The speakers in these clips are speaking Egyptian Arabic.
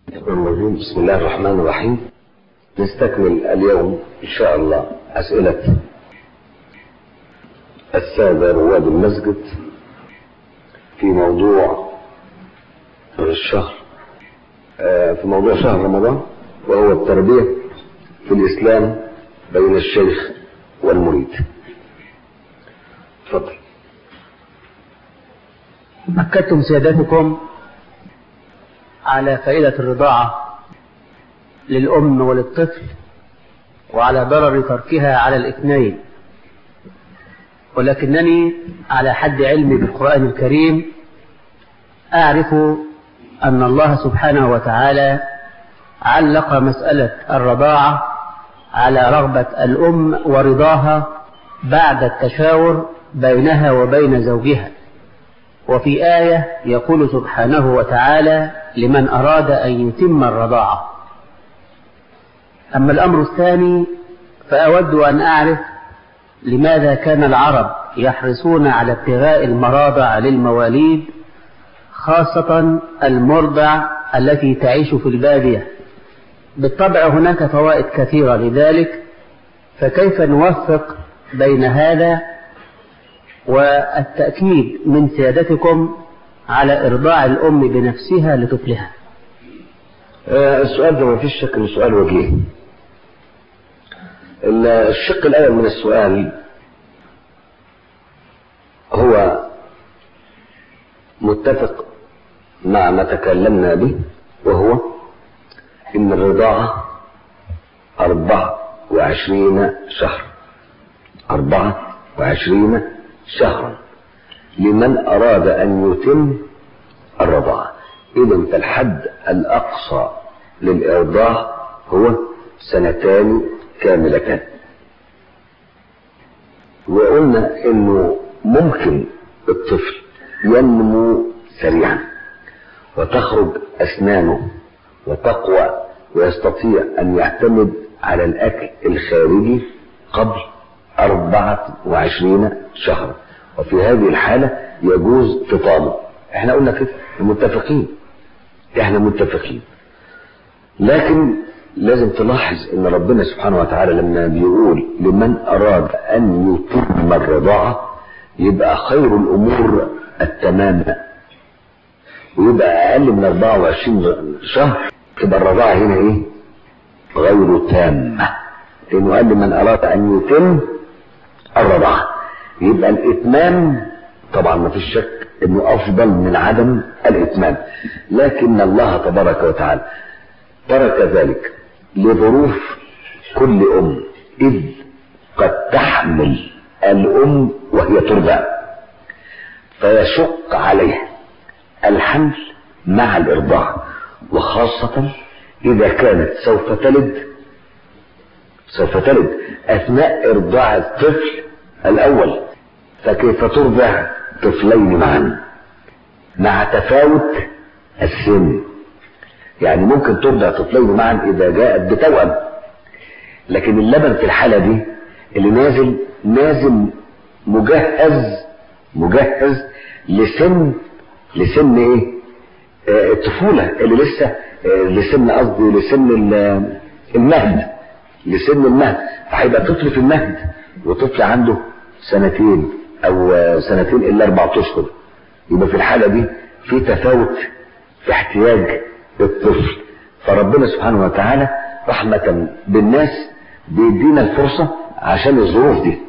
الرحمن الرحيم بسم الله الرحمن الرحيم نستكمل اليوم إن شاء الله أسئلة السادة رواد المسجد في موضوع الشهر في موضوع شهر رمضان وهو التربية في الإسلام بين الشيخ والمريد تفضل أكدتم سيادتكم على فائدة الرضاعة للأم وللطفل وعلى ضرر تركها على الاثنين ولكنني على حد علمي بالقرآن الكريم أعرف أن الله سبحانه وتعالى علق مسألة الرضاعة على رغبة الأم ورضاها بعد التشاور بينها وبين زوجها وفي آية يقول سبحانه وتعالى لمن أراد أن يتم الرضاعة أما الأمر الثاني فأود أن أعرف لماذا كان العرب يحرصون على ابتغاء المراضع للمواليد خاصة المرضع التي تعيش في البادية بالطبع هناك فوائد كثيرة لذلك فكيف نوفق بين هذا والتأكيد من سيادتكم على إرضاع الأم بنفسها لطفلها آه السؤال ده ما فيش شك انه سؤال وجيه الشق الأول من السؤال هو متفق مع ما تكلمنا به وهو إن الرضاعة أربعة وعشرين شهر أربعة وعشرين شهرا لمن أراد أن يتم الرضاعة إذا فالحد الأقصى للإرضاع هو سنتان كاملتان وقلنا إنه ممكن الطفل ينمو سريعا وتخرج أسنانه وتقوى ويستطيع أن يعتمد على الأكل الخارجي قبل أربعة وعشرين شهرا وفي هذه الحالة يجوز فطامه احنا قلنا كده متفقين احنا متفقين لكن لازم تلاحظ ان ربنا سبحانه وتعالى لما بيقول لمن اراد ان يتم الرضاعة يبقى خير الامور التمام ويبقى اقل من 24 شهر تبقى الرضاعة هنا ايه غير تامة لانه قال لمن اراد ان يتم الرضاعة يبقى الاتمام طبعا ما فيش شك انه افضل من عدم الاتمام لكن الله تبارك وتعالى ترك ذلك لظروف كل ام اذ قد تحمل الام وهي ترضع فيشق عليها الحمل مع الارضاع وخاصة اذا كانت سوف تلد سوف تلد اثناء ارضاع الطفل الاول فكيف ترضع طفلين معا مع تفاوت السن يعني ممكن ترضع طفلين معا اذا جاءت بتوأم لكن اللبن في الحالة دي اللي نازل نازل مجهز مجهز لسن لسن ايه آه الطفولة اللي لسه آه لسن قصدي لسن المهد لسن المهد فهيبقى طفل في المهد وطفل عنده سنتين او سنتين الا اربع اشهر يبقى في الحاله دي في تفاوت في احتياج الطفل فربنا سبحانه وتعالى رحمة بالناس بيدينا الفرصة عشان الظروف دي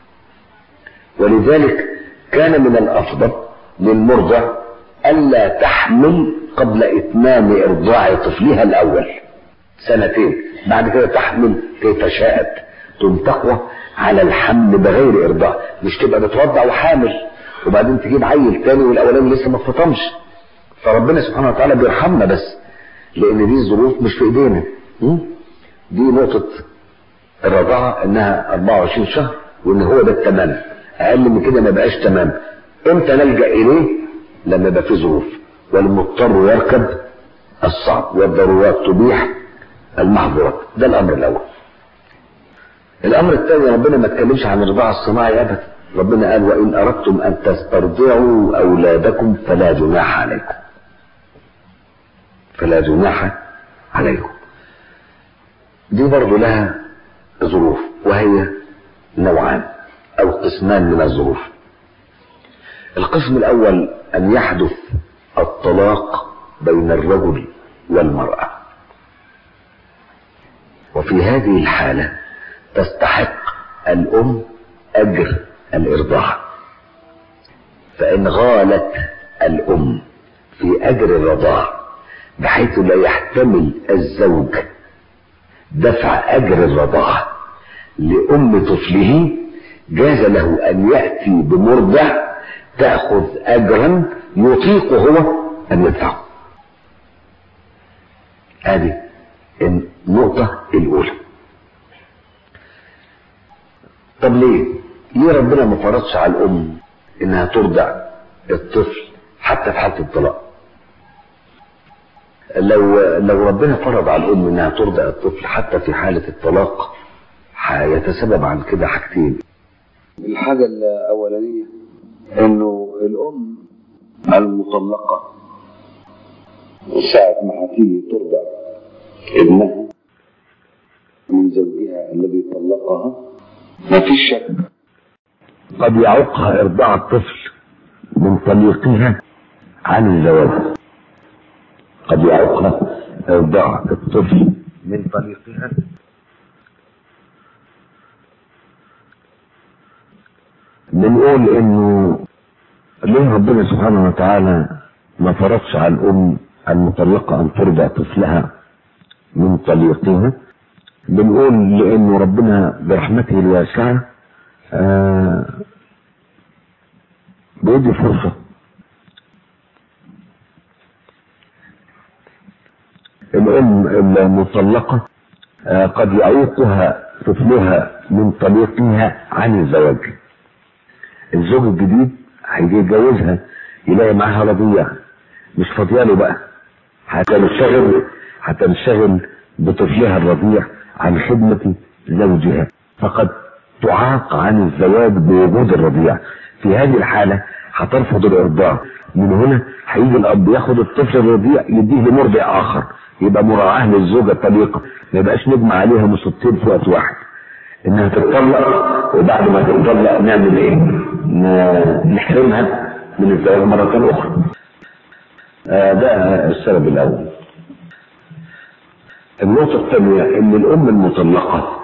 ولذلك كان من الافضل للمرضع الا تحمل قبل اتمام ارضاع طفلها الاول سنتين بعد كده تحمل كيف شاءت تقوم تقوى على الحمل بغير ارضاع مش تبقى بترضع وحامل وبعدين تجيب عيل تاني والاولاني لسه ما اتفطمش فربنا سبحانه وتعالى بيرحمنا بس لان دي الظروف مش في ايدينا دي نقطة الرضاعة انها 24 شهر وان هو ده التمام اقل من كده ما بقاش تمام امتى نلجأ اليه لما يبقى في ظروف والمضطر يركب الصعب والضرورات تبيح المحظورات ده الامر الاول الامر الثاني ربنا ما اتكلمش عن الرضاعة الصناعي ابدا ربنا قال وان اردتم ان تسترضعوا اولادكم فلا جناح عليكم فلا جناح عليكم دي برضو لها ظروف وهي نوعان او قسمان من الظروف القسم الاول ان يحدث الطلاق بين الرجل والمرأة وفي هذه الحالة تستحق الام اجر الارضاع فان غالت الام في اجر الرضاع بحيث لا يحتمل الزوج دفع اجر الرضاعة لام طفله جاز له ان يأتي بمرضع تأخذ اجرا يطيق هو ان يدفعه هذه النقطة الاولى طب ليه ليه ربنا ما فرضش على الام انها ترضع الطفل حتى في حالة الطلاق لو لو ربنا فرض على الام انها ترضع الطفل حتى في حالة الطلاق هيتسبب عن كده حاجتين الحاجة الأولانية إنه الأم المطلقة ساعة ما هتيجي ترضع ابنها من زوجها الذي طلقها ما فيش شك قد يعوقها ارضاع الطفل من طليقها عن الزواج قد يعوقها ارضاع الطفل من طليقها بنقول انه ليه ربنا سبحانه وتعالى ما فرضش على الام المطلقة ان ترضع طفلها من طليقها بنقول لانه ربنا برحمته الواسعة آه بيدي فرصة الام المطلقة آه قد يعوقها طفلها من طليقها عن الزواج الزوج الجديد هيجي يتجوزها يلاقي معاها رضيع مش فاضياله بقى هتنشغل هتنشغل بطفلها الرضيع عن خدمة زوجها فقد تعاق عن الزواج بوجود الرضيع في هذه الحالة هترفض الارضاع من هنا هيجي الاب ياخد الطفل الرضيع يديه لمرضع اخر يبقى مراعاة للزوجة الطليقة ما يبقاش نجمع عليها مصيبتين في وقت واحد انها تتطلق وبعد ما تتطلق نعمل ايه نحرمها من الزواج مرة اخرى آه ده السبب الاول النقطة الثانية ان الام المطلقة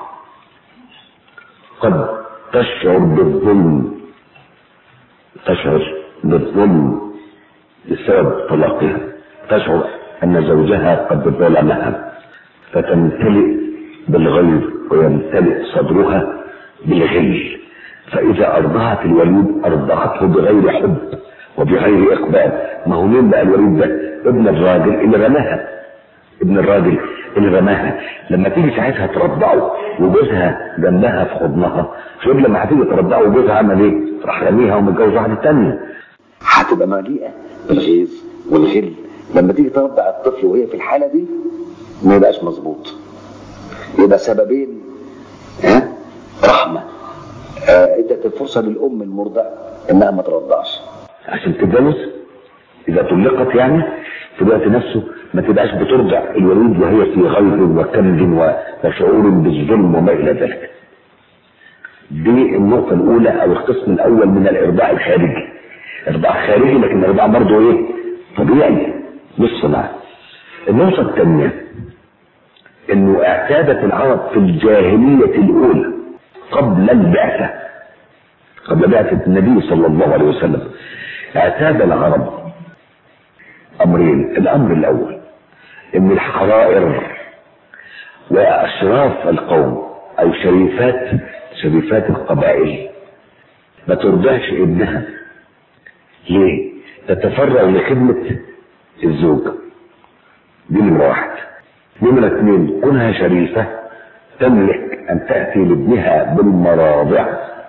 قد تشعر بالظلم تشعر بالظلم بسبب طلاقها تشعر ان زوجها قد ظلمها فتمتلئ بالغيظ ويمتلئ صدرها بالغل فإذا أرضعت الوليد أرضعته بغير حب وبغير إقبال ما هو مين بقى الوليد ده ابن الراجل اللي رماها ابن الراجل اللي رماها لما تيجي ساعتها ترضعه وجوزها جنبها في حضنها شوف لما هتيجي ترضعه وجوزها عمل ايه؟ راح رميها ومتجوز واحده تانية هتبقى مليئه بالغيظ والغل لما تيجي ترضع الطفل وهي في الحاله دي ما يبقاش مظبوط يبقى سببين ها رحمة آه ادت الفرصة للأم المرضع إنها ما ترضعش عشان تتجوز إذا طلقت يعني في الوقت نفسه ما تبقاش بترضع الوليد وهي في غيظ وكنز وشعور بالظلم وما إلى ذلك دي النقطة الأولى أو القسم الأول من الإرضاع الخارجي إرضاع خارجي لكن الإرضاع برضه إيه؟ طبيعي مش صناعي النقطة الثانية انه اعتادت العرب في الجاهلية الاولى قبل البعثة قبل بعثة النبي صلى الله عليه وسلم اعتاد العرب امرين الامر الاول ان الحرائر واشراف القوم او شريفات شريفات القبائل ما ترضعش ابنها ليه تتفرغ لخدمة الزوج دي نمرة واحد نمرة اثنين كونها شريفة تملك ان تأتي لابنها بالمراضع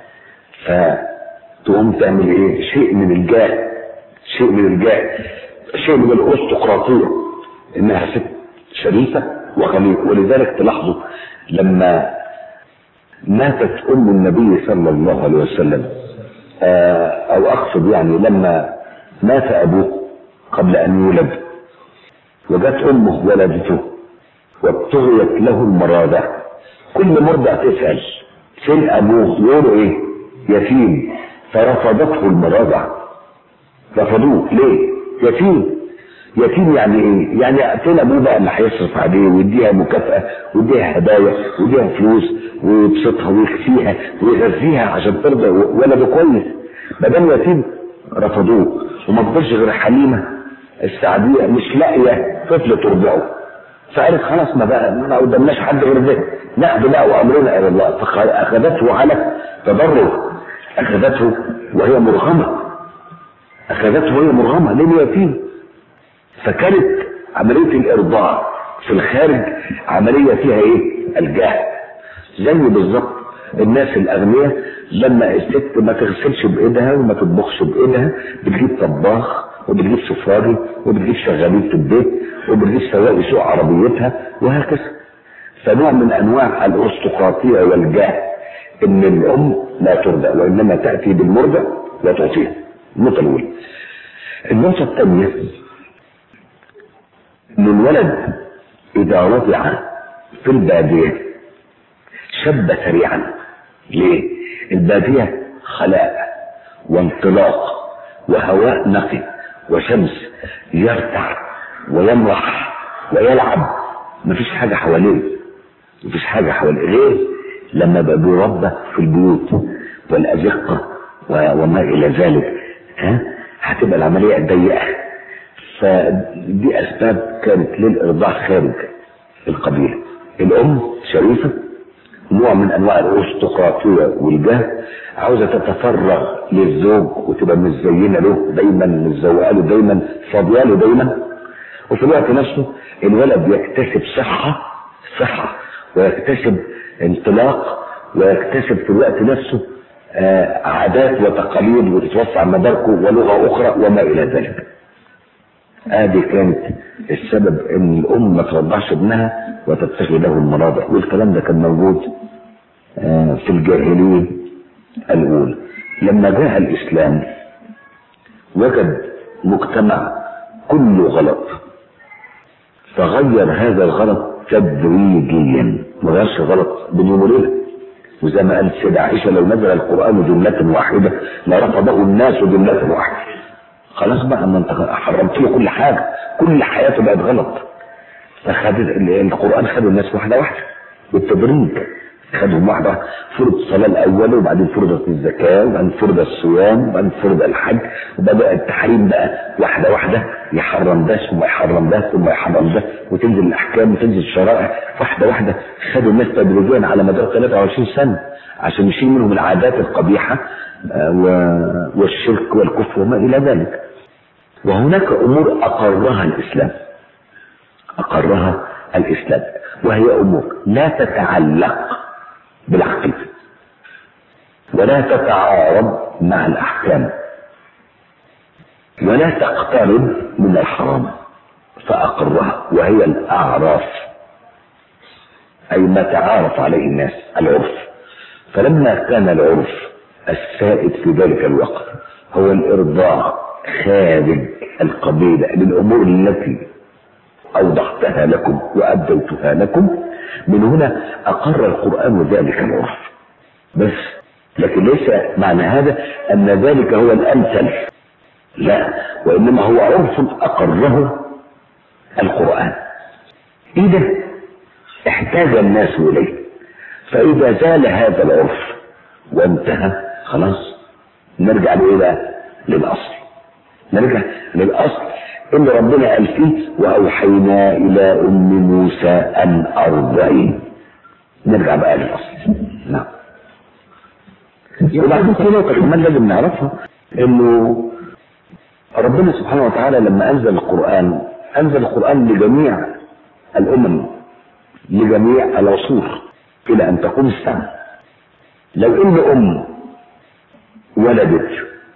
فتقوم تعمل ايه شيء من الجاه شيء من الجاه شيء من الارستقراطية انها ست شريفة وخليل ولذلك تلاحظوا لما ماتت ام النبي صلى الله عليه وسلم او اقصد يعني لما مات ابوه قبل ان يولد وجت امه ولدته وابتغيت له المراضع كل مرضع تسأل فين أبوه يقولوا إيه يتيم فرفضته المراضع رفضوه ليه يتيم يتيم يعني ايه يعني فين ابوه بقى اللي هيصرف عليه ويديها مكافأة ويديها هدايا ويديها فلوس ويبسطها ويكفيها ويغذيها عشان ترضى ولده كويس ما دام يتيم رفضوه وما فضلش غير حليمه السعديه مش لاقيه طفل ترضعه فقالت خلاص ما بقى ما قدامناش حد غير ده ناخده بقى وامرنا الى الله فاخذته على تضرر اخذته وهي مرغمه اخذته وهي مرغمه ليه يتيم فكانت عمليه الارضاع في الخارج عمليه فيها ايه الجهل زي بالظبط الناس الاغنياء لما الست ما تغسلش بايدها وما تطبخش بايدها بتجيب طباخ وبتجيب سفراجي وبتجيب شغالين في البيت وبتجيب سواق يسوق عربيتها وهكذا فنوع من انواع الارستقراطيه والجهل ان الام لا ترضع وانما تاتي بالمرضع وتعطيها النقطه الاولى النقطه الثانيه ان الولد اذا رضع في الباديه شب سريعا ليه الباديه خلاء وانطلاق وهواء نقي وشمس يرتع ويمرح ويلعب مفيش حاجة حواليه مفيش حاجة حواليه غير لما بقى بيربى في البيوت والأزقة وما إلى ذلك ها هتبقى العملية ضيقة فدي أسباب كانت للإرضاع خارج القبيلة الأم شريفة نوع من انواع الارستقراطيه والجهل عاوزه تتفرغ للزوج وتبقى مزينه له دايما متزوقه له دايما فاضيه له دايما وفي الوقت نفسه الولد يكتسب صحه صحه ويكتسب انطلاق ويكتسب في الوقت نفسه آه عادات وتقاليد وتتوسع مداركه ولغه اخرى وما الى ذلك. ادي كانت السبب ان الام ما ترضعش ابنها وتتخذ له المراضع والكلام ده كان موجود في الجاهلية الأولى لما جاء الإسلام وجد مجتمع كله غلط فغير هذا الغلط تدريجيا ما غيرش غلط بين يوم وليله وزي ما قالت سيدة عائشة لو نزل القرآن جملة واحدة لرفضه الناس جملة واحدة خلاص بقى ما انت حرمت له كل حاجة كل حياته بقت غلط فخد القرآن خد الناس واحدة واحدة بالتدريج خدهم واحدة فرض الصلاة الأول وبعدين فرضت الزكاة وبعدين فرض الصيام وبعدين فرض الحج وبدأ التحريم بقى واحدة واحدة يحرم ده ثم يحرم ده ثم يحرم ده وتنزل الأحكام وتنزل الشرائع واحدة واحدة خدوا الناس تدريجيا على مدار 23 سنة عشان يشيل منهم العادات القبيحة والشرك والكفر وما إلى ذلك وهناك أمور أقرها الإسلام أقرها الإسلام وهي أمور لا تتعلق بالعقيدة ولا تتعارض مع الأحكام ولا تقترب من الحرام فأقرها وهي الأعراف أي ما تعارف عليه الناس العرف فلما كان العرف السائد في ذلك الوقت هو الإرضاع خارج القبيلة للأمور التي أوضحتها لكم وأبديتها لكم من هنا أقر القرآن ذلك العرف بس لكن ليس معنى هذا أن ذلك هو الأمثل لا وإنما هو عرف أقره القرآن إذا احتاج الناس إليه فإذا زال هذا العرف وانتهى خلاص نرجع لإيه بقى؟ للأصل نرجع للأصل اللي ربنا قال فيه وأوحينا إلى أم موسى أن أرضعي نرجع بقى للأصل نعم وبعدين في نقطة كمان لازم نعرفها إنه ربنا سبحانه وتعالى لما أنزل القرآن أنزل القرآن لجميع الأمم لجميع العصور إلى أن تقوم الساعة لو إن أم ولدت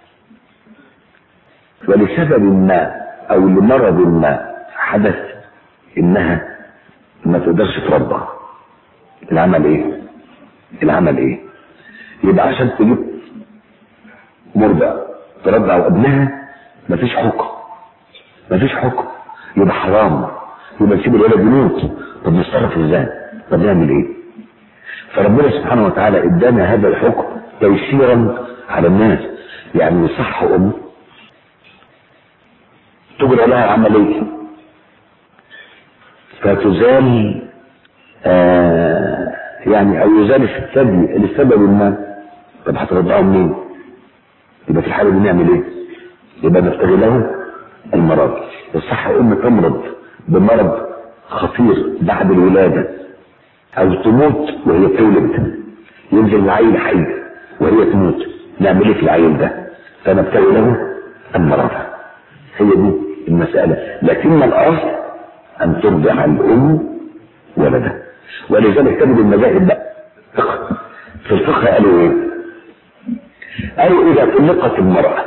ولسبب ما او لمرض ما حدث انها ما تقدرش ترضع العمل ايه العمل ايه يبقى عشان تجيب مرضع ترضع ابنها مفيش حكم مفيش حكم يبقى حرام يبقى نسيب الولد يموت طب نتصرف ازاي؟ طب نعمل ايه؟ فربنا سبحانه وتعالى ادانا هذا الحكم تيسيرا على الناس يعني يصح ام تجرى لها عمليه فتزال آه يعني او يزال الثدي لسبب ما طب هترضعه منين؟ يبقى في الحاله دي نعمل ايه؟ يبقى نبتغي له المرض يصح ام تمرض بمرض خطير بعد الولاده او تموت وهي بتولد ينزل العيل حي وهي تموت نعمل ايه في العيل ده؟ فنبتغي له المرض هي دي المساله لكن الاصل ان ترضع الام ولدها ولذلك تجد المذاهب بقى فقه في الفقه قالوا ايه؟ قالوا اذا طلقت المراه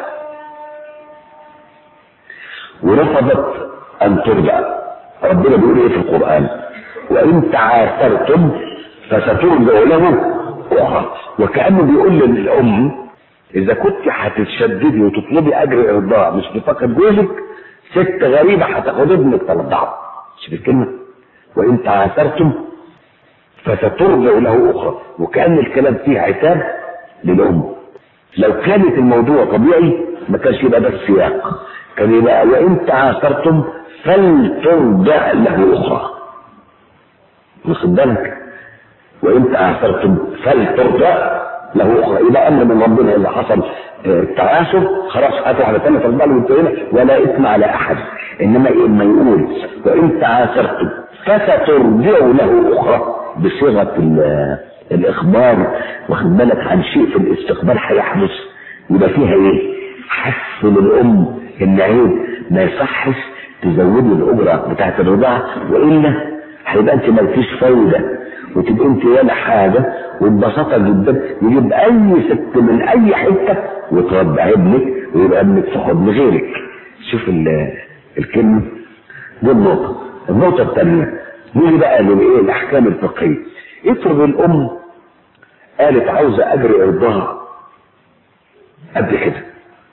ورفضت ان ترضع ربنا بيقول ايه في القران وان تعاثرتم فسترضع له اخرى وكانه بيقول للام اذا كنت هتتشددي وتطلبي اجر ارضاع مش بفقد جوزك ست غريبه هتاخد ابنك ترضعه شوف الكلمه وان تعاثرتم فسترضع له اخرى وكان الكلام فيه عتاب للام لو كانت الموضوع طبيعي ما كانش يبقى ده السياق كان يبقى وان تعاثرتم فلترضع له اخرى واخد بالك وان تعاثرتم فلترضع له اخرى يبقى امر من ربنا اذا حصل التعاثر خلاص هات واحده ثانيه ترضع له وانتهينا ولا اثم على احد انما لما يقول وان تعاثرتم فسترضع له اخرى بصيغه الاخبار واخد بالك عن شيء في الاستقبال هيحدث يبقى فيها ايه؟ حث للام ان عيب ما يصحش تزودي الاجره بتاعت الرضاعه والا هيبقى انت مالكيش فايده وتبقى انت ولا حاجه وببساطه جدا يجيب اي ست من اي حته وترضع ابنك ويبقى ابنك في حضن غيرك شوف الكلمه دي النقطه النقطه الثانيه نيجي بقى للايه الاحكام الفقهيه افرض الام قالت عاوزه اجري ارضاع قد كده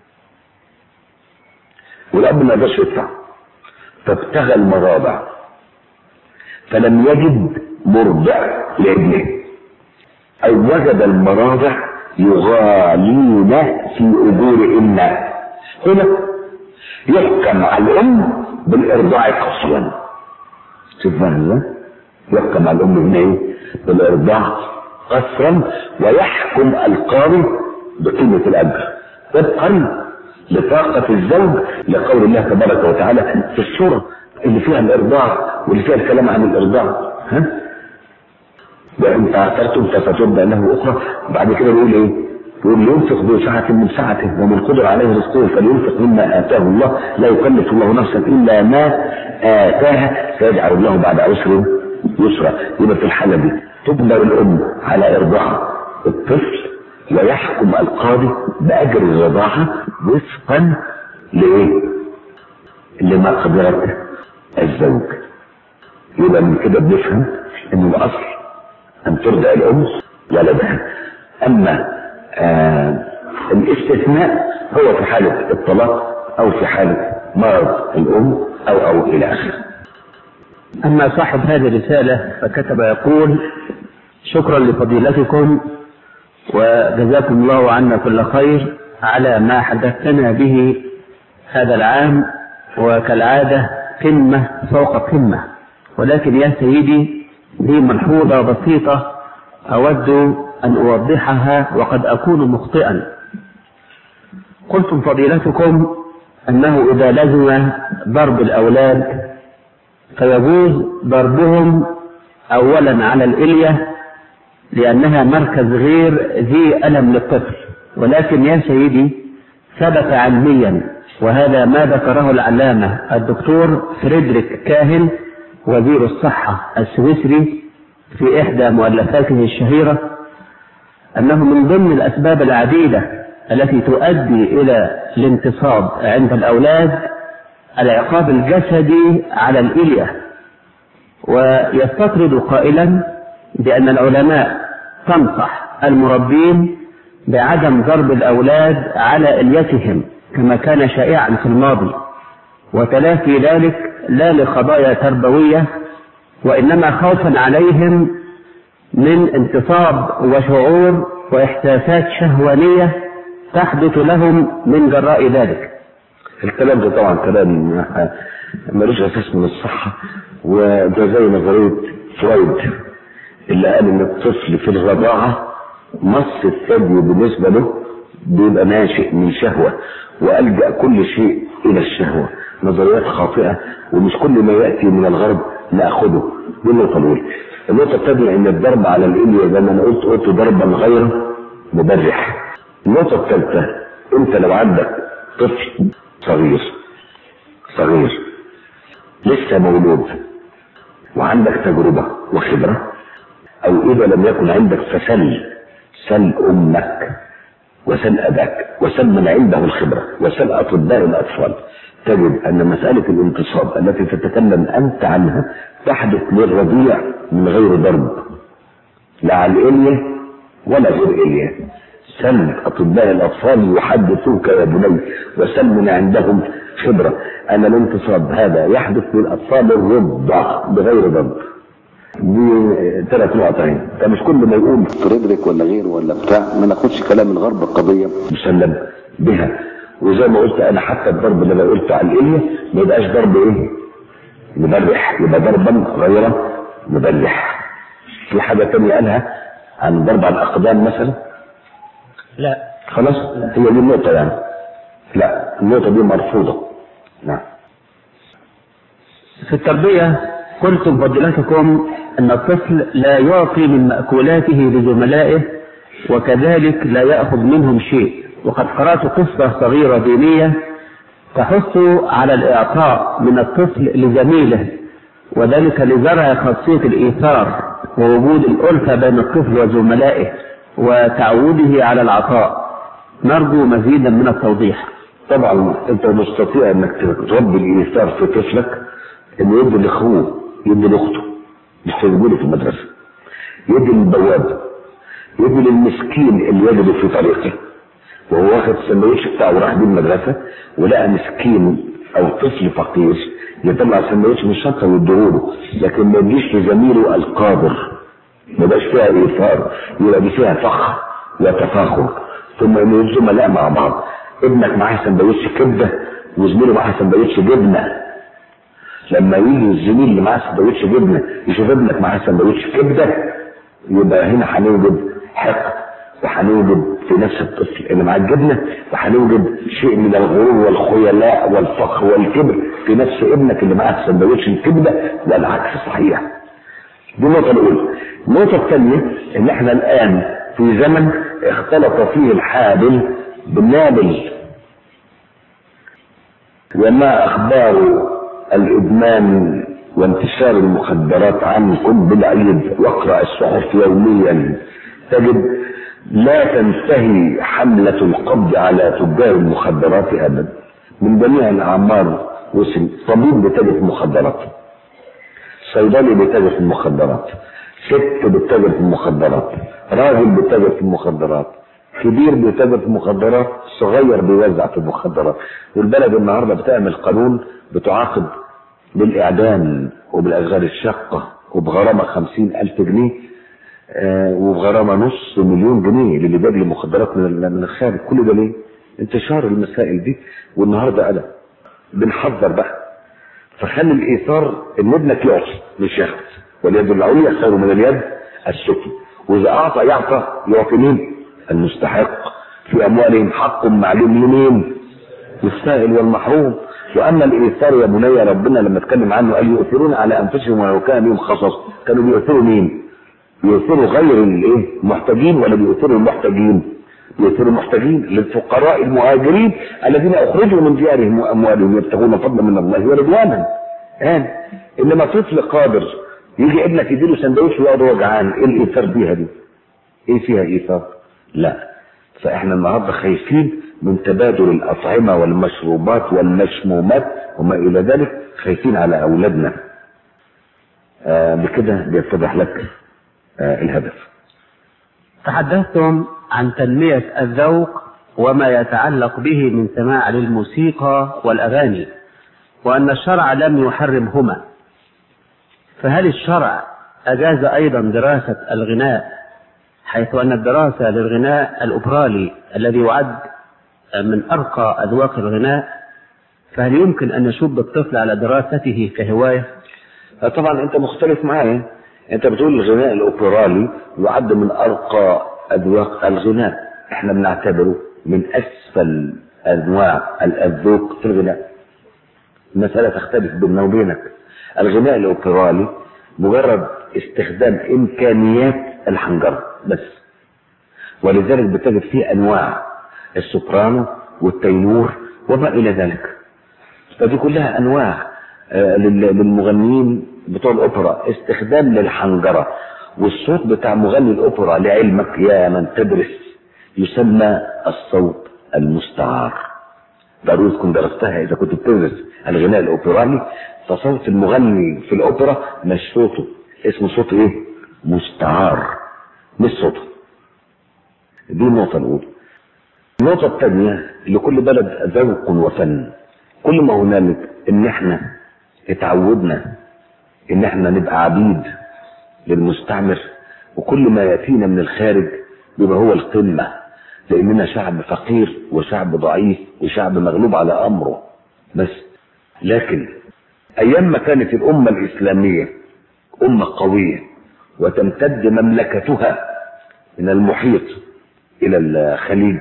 والاب ما قدرش يدفع فابتغى المراضع فلم يجد مرضع لابنه او وجد المراضع يغالين في اجورهن هنا يحكم على الام بالارضاع قصرا شوف ازاي يحكم على الام هنا ايه بالارضاع قصرا ويحكم القاضي بقيمه الاجر طبقا لطاقة الزوج لقول الله تبارك وتعالى في السورة اللي فيها الإرضاع واللي فيها الكلام عن الإرضاع ها؟ وإن تعثرتم فسترضع له أخرى بعد كده بيقول إيه؟ يقول ينفق ذو سعة من سعته ومن قدر عليه رزقه فلينفق مما آتاه الله لا يكلف الله نفسا إلا ما آتاها سيجعل الله بعد عسر يسرا يبقى في الحالة دي تجبر الأم على إرضاع الطفل ويحكم القاضي بأجر الرضاعة وفقا لإيه؟ لمقدرة الزوج. يبقى من كده بنفهم إن الأصل أن ترضع الأم ولدها. أما آه الاستثناء هو في حالة الطلاق أو في حالة مرض الأم أو أو إلى آخره. أما صاحب هذه الرسالة فكتب يقول شكرا لفضيلتكم وجزاكم الله عنا كل خير على ما حدثتنا به هذا العام وكالعادة قمة فوق قمة ولكن يا سيدي لي ملحوظة بسيطة أود أن أوضحها وقد أكون مخطئا قلتم فضيلتكم أنه إذا لزم ضرب الأولاد فيجوز ضربهم أولا على الإلية لأنها مركز غير ذي ألم للطفل ولكن يا سيدي ثبت علميا وهذا ما ذكره العلامة الدكتور فريدريك كاهن وزير الصحة السويسري في إحدى مؤلفاته الشهيرة أنه من ضمن الأسباب العديدة التي تؤدي إلى الانتصاب عند الأولاد العقاب الجسدي على الإلية ويستطرد قائلا بأن العلماء تنصح المربين بعدم ضرب الأولاد على إليتهم كما كان شائعا في الماضي وتلافي ذلك لا لقضايا تربوية وإنما خوفا عليهم من انتصاب وشعور وإحساسات شهوانية تحدث لهم من جراء ذلك الكلام ده طبعا كلام ملوش اساس من الصحه وده زي نظريه فرويد اللي قال ان الطفل في الرضاعه مص الثدي بالنسبه له بيبقى ناشئ من شهوه والجا كل شيء الى الشهوه نظريات خاطئه ومش كل ما ياتي من الغرب ناخذه دي النقطه الاولى النقطه الثانيه ان الضرب على الاليه زي ما انا قلت قلت ضربا غير مبرح النقطه الثالثه انت لو عندك طفل صغير صغير لسه مولود وعندك تجربة وخبرة أو إذا لم يكن عندك فسل سل أمك وسل أباك وسل من عنده الخبرة وسل أطباء الأطفال تجد أن مسألة الانتصاب التي تتكلم أنت عنها تحدث للرضيع من غير ضرب لا على الإلية ولا غير إلية سل أطباء الأطفال يحدثوك يا بني وسل من عندهم خبرة أن الانتصاب هذا يحدث للأطفال الرضع بغير ضرب دي ثلاث نقطين فمش كل ما يقول فريدريك ولا غيره ولا بتاع ما ناخدش كلام الغرب القضية مسلم بها وزي ما قلت انا حتى الضرب اللي انا قلته على الاليه ما يبقاش ضرب ايه؟ مبرح يبقى ضربا غير مبرح في حاجه تانية قالها عن ضرب على الاقدام مثلا لا خلاص هي دي النقطه يعني لا النقطه دي مرفوضه نعم في التربية قلتم فضيلتكم أن الطفل لا يعطي من مأكولاته لزملائه وكذلك لا يأخذ منهم شيء وقد قرأت قصة صغيرة دينية تحث على الإعطاء من الطفل لزميله وذلك لزرع خاصية الإيثار ووجود الألفة بين الطفل وزملائه وتعوده على العطاء نرجو مزيدا من التوضيح طبعا انت مستطيع انك تربي الايثار في طفلك انه يدي لاخوه يدي لاخته مش تجيبه في المدرسه يدي للبواب يدي للمسكين اللي يجد في طريقه وهو واخد السندوتش بتاعه وراح بيه المدرسه ولقى مسكين او طفل فقير يطلع السندوتش من الشنطه ويديهوله لكن ما يديش لزميله القادر ما يبقاش فيها ايثار يبقى دي فيها فخر وتفاخر ثم ان الزملاء مع بعض ابنك معاه سندوتش كبده وزميله معاه سندوتش جبنه لما يجي الزميل اللي معاه سندوتش جبنه يشوف ابنك معاه سندوتش كبده يبقى هنا هنوجد حقد وهنوجد في نفس الطفل اللي معاه الجبنه وهنوجد شيء من الغرور والخيلاء والفخر والكبر في نفس ابنك اللي معاه سندوتش الكبده والعكس صحيح. دي النقطه الاولى. النقطه الثانيه ان احنا الان في زمن اختلط فيه الحابل بالنابل وما اخبار الادمان وانتشار المخدرات عنكم بالعيد واقرا الصحف يوميا تجد لا تنتهي حملة القبض على تجار المخدرات أبدا من جميع الأعمار وسن طبيب بيتاجر في المخدرات صيدلي بيتاجر في المخدرات ست بتتاجر في المخدرات راجل بيتاجر في المخدرات كبير بيتاجر في المخدرات صغير بيوزع في المخدرات والبلد النهارده بتعمل قانون بتعاقب بالإعدام وبالأشغال الشاقة وبغرامة خمسين ألف جنيه آه وبغرامة نص مليون جنيه للي جاب لي مخدرات من من الخارج كل ده ليه؟ انتشار المسائل دي والنهارده أنا بنحذر بقى فخلي الإيثار إن ابنك يعطي مش ياخد واليد العليا خير من اليد السفلى وإذا أعطى يعطى يعطي مين؟ المستحق في أموالهم حق معلوم لمين؟ للسائل والمحروم واما الايثار يا بني ربنا لما اتكلم عنه قال يؤثرون على انفسهم ولو كان بهم خصص كانوا بيؤثروا مين؟ بيؤثروا غير الايه؟ المحتاجين ولا بيؤثروا المحتاجين؟ بيؤثروا المحتاجين للفقراء المهاجرين الذين اخرجوا من ديارهم واموالهم يبتغون فضلا من الله ورضوانا. آه. انما طفل قادر يجي ابنك يديله سندوتش ويقعد هو جعان، ايه الايثار فيها دي؟ ايه فيها ايثار؟ لا. فاحنا النهارده خايفين من تبادل الأطعمة والمشروبات والمشمومات وما إلى ذلك خايفين على أولادنا آه بكده بيتضح لك آه الهدف تحدثتم عن تنمية الذوق وما يتعلق به من سماع للموسيقى والأغاني وأن الشرع لم يحرمهما فهل الشرع أجاز أيضا دراسة الغناء حيث أن الدراسة للغناء الأوبرالي الذي يعد من أرقى أذواق الغناء فهل يمكن أن نشب الطفل على دراسته كهواية؟ طبعا انت مختلف معايا انت بتقول الغناء الاوبرالي يعد من ارقى اذواق الغناء احنا بنعتبره من اسفل انواع الذوق في الغناء المسألة تختلف بيننا وبينك الغناء الاوبرالي مجرد استخدام امكانيات الحنجرة بس ولذلك بتجد فيه انواع السوبرانو والتينور وما الى ذلك فدي كلها انواع آه، لل- للمغنيين بتوع الاوبرا استخدام للحنجره والصوت بتاع مغني الاوبرا لعلمك يا من تدرس يسمى الصوت المستعار ضروري تكون درستها اذا كنت بتدرس الغناء الاوبرالي فصوت المغني في الاوبرا مش صوته اسمه صوت ايه مستعار مش صوته دي النقطه الاولى النقطة الثانية لكل بلد ذوق وفن كل ما هنالك ان احنا اتعودنا ان احنا نبقى عبيد للمستعمر وكل ما ياتينا من الخارج يبقى هو القمة لاننا شعب فقير وشعب ضعيف وشعب مغلوب على امره بس لكن ايام ما كانت الامة الاسلامية امة قوية وتمتد مملكتها من المحيط الى الخليج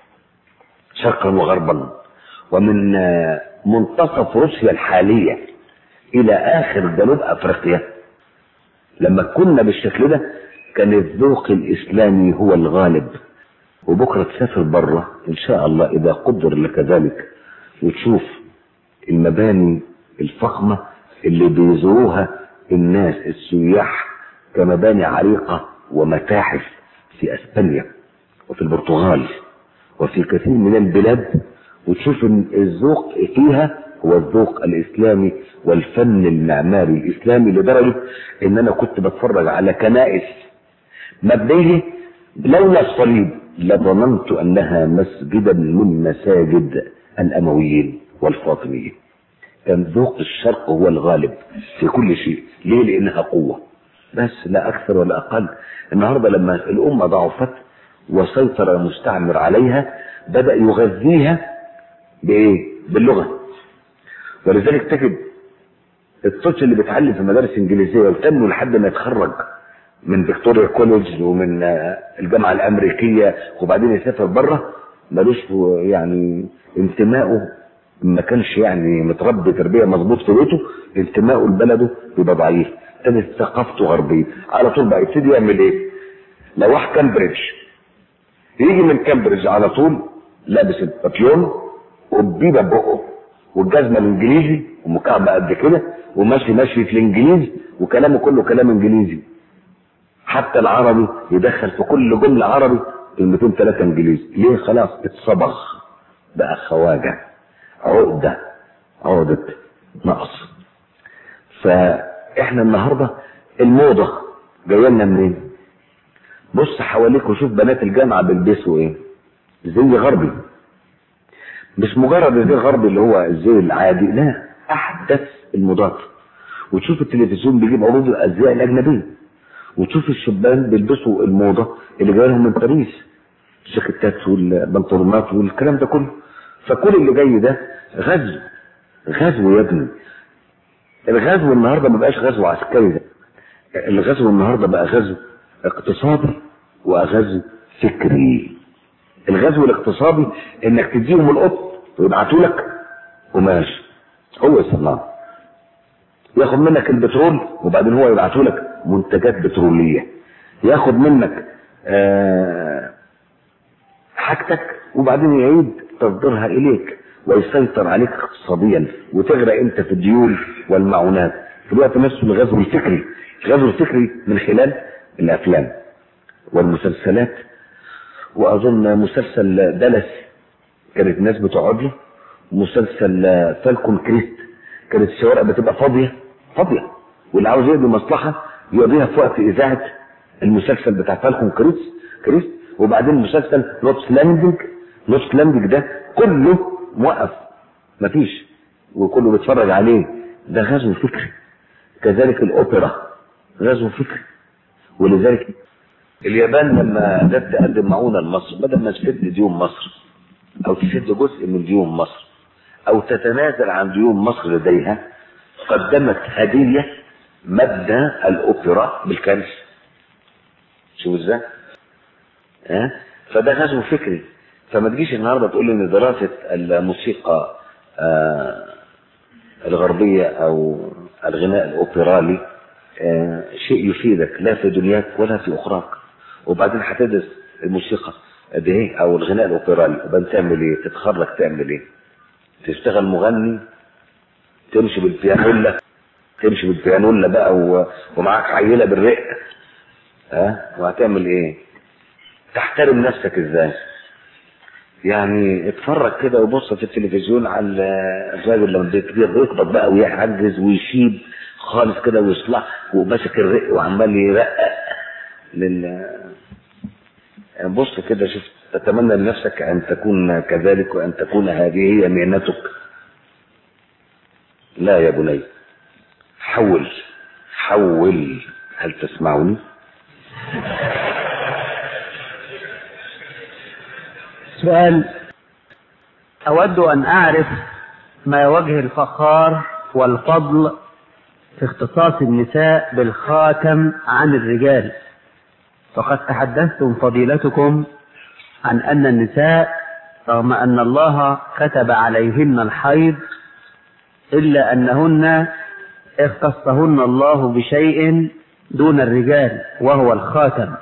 شرقا وغربا ومن آه، منتصف روسيا الحالية إلى آخر جنوب أفريقيا لما كنا بالشكل ده كان الذوق الإسلامي هو الغالب وبكرة تسافر بره إن شاء الله إذا قدر لك ذلك وتشوف المباني الفخمة اللي بيزوروها الناس السياح كمباني عريقة ومتاحف في أسبانيا وفي البرتغال وفي كثير من البلاد وتشوف ان الذوق فيها هو الذوق الاسلامي والفن المعماري الاسلامي لدرجه ان انا كنت بتفرج على كنائس مبنيه لولا الصليب لظننت انها مسجدا من مساجد الامويين والفاطميين كان ذوق الشرق هو الغالب في كل شيء ليه لانها قوه بس لا اكثر ولا اقل النهارده لما الامه ضعفت وسيطر المستعمر عليها بدا يغذيها بايه باللغه ولذلك تجد الطفل اللي بيتعلم في مدارس انجليزيه وتنمو لحد ما يتخرج من فيكتوريا كوليدج ومن آه، الجامعه الامريكيه وبعدين يسافر بره ملوش يعني انتمائه ما كانش يعني متربي تربيه مظبوط في بيته انتمائه لبلده بيبقى ضعيف تاني ثقافته غربيه على طول بقى يبتدي يعمل ايه؟ لو راح كامبريدج يجي من كامبريدج على طول لابس البابيون والبيبه بقه والجزمه الانجليزي ومكعبه قد كده وماشي ماشي في الانجليز وكلامه كله كلام انجليزي حتى العربي يدخل في كل جمله عربي كلمتين ثلاثه انجليزي ليه خلاص اتصبغ بقى خواجه عقده عقده نقص فاحنا النهارده الموضه جايه لنا منين؟ بص حواليك وشوف بنات الجامعه بيلبسوا ايه؟ زي غربي مش مجرد الزي الغربي اللي هو الزي العادي لا احدث الموضات وتشوف التلفزيون بيجيب عروض الازياء الاجنبيه وتشوف الشبان بيلبسوا الموضه اللي جايه لهم من باريس الجاكيتات والبنطلونات والكلام ده كله فكل اللي جاي ده غزو غزو يا ابني الغزو النهارده ما بقاش غزو عسكري ده الغزو النهارده بقى غزو اقتصادي وغزو فكري الغزو الاقتصادي انك تديهم القط ويبعتوا لك قماش هو يصنعه ياخد منك البترول وبعدين هو يبعتوا لك منتجات بتروليه ياخد منك آه حاجتك وبعدين يعيد تصديرها اليك ويسيطر عليك اقتصاديا وتغرق انت في الديون والمعونات في الوقت نفسه الغزو الفكري الغزو الفكري من خلال الافلام والمسلسلات واظن مسلسل دلس كانت الناس بتقعد له مسلسل فالكون كريست كانت الشوارع بتبقى فاضيه فاضيه واللي عاوز يقضي مصلحه يقضيها في وقت اذاعه المسلسل بتاع فالكون كريست كريست وبعدين مسلسل نوتس لاندنج نوتس لاندنج ده كله موقف مفيش وكله بيتفرج عليه ده غزو فكري كذلك الأوبرا غزو فكري ولذلك اليابان لما جت تقدم معونة لمصر بدل ما تسد ديون مصر أو تسد جزء من ديون مصر أو تتنازل عن ديون مصر لديها قدمت هدية مبنى الأوبرا بالكنز شوف ازاي؟ ها؟ فده غزو فكري فما تجيش النهارده تقول لي ان دراسه الموسيقى آه الغربيه او الغناء الاوبرالي آه شيء يفيدك لا في دنياك ولا في اخراك وبعدين هتدرس الموسيقى دي ايه او الغناء الاوبرالي وبعدين تعمل ايه؟ تتخرج تعمل ايه؟ تشتغل مغني تمشي بالبيانولا تمشي بالبيانولا بقى و... ومعاك عيله بالرق ها وهتعمل ايه؟ تحترم نفسك ازاي؟ يعني اتفرج كده وبص في التلفزيون على الراجل لما بيقبض بقى ويعجز ويشيب خالص كده ويصلح وماسك الرق وعمال يرقق لل بص كده شوف تتمنى لنفسك ان تكون كذلك وان تكون هذه هي مهنتك لا يا بني حول حول هل تسمعني سؤال أود أن أعرف ما وجه الفخار والفضل في اختصاص النساء بالخاتم عن الرجال فقد تحدثتم فضيلتكم عن أن النساء رغم أن الله كتب عليهن الحيض إلا أنهن اختصهن الله بشيء دون الرجال وهو الخاتم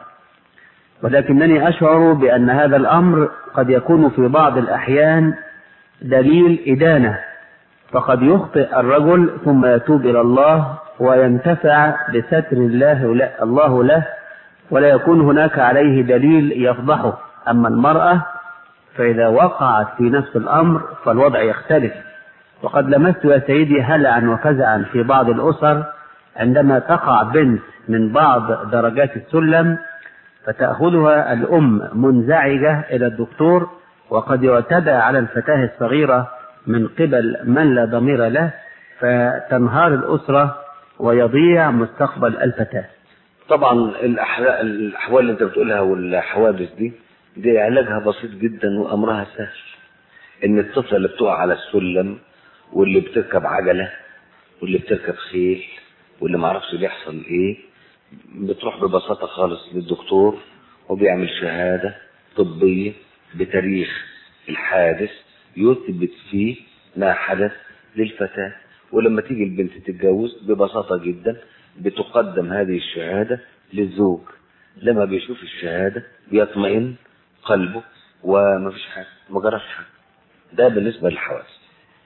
ولكنني أشعر بأن هذا الأمر قد يكون في بعض الأحيان دليل إدانة فقد يخطئ الرجل ثم يتوب إلى الله وينتفع بستر الله له الله له ولا يكون هناك عليه دليل يفضحه أما المرأة فإذا وقعت في نفس الأمر فالوضع يختلف وقد لمست يا سيدي هلعا وفزعا في بعض الأسر عندما تقع بنت من بعض درجات السلم فتأخذها الأم منزعجة إلى الدكتور وقد يعتدى على الفتاة الصغيرة من قبل من لا ضمير له فتنهار الأسرة ويضيع مستقبل الفتاة طبعا الأحوال, الأحوال اللي أنت بتقولها والحوادث دي دي علاجها بسيط جدا وأمرها سهل إن الطفلة اللي بتقع على السلم واللي بتركب عجلة واللي بتركب خيل واللي معرفش بيحصل إيه بتروح ببساطة خالص للدكتور وبيعمل شهادة طبية بتاريخ الحادث يثبت فيه ما حدث للفتاة ولما تيجي البنت تتجوز ببساطة جدا بتقدم هذه الشهادة للزوج لما بيشوف الشهادة بيطمئن قلبه وما فيش حاجة ما جراش حاجة ده بالنسبة للحواس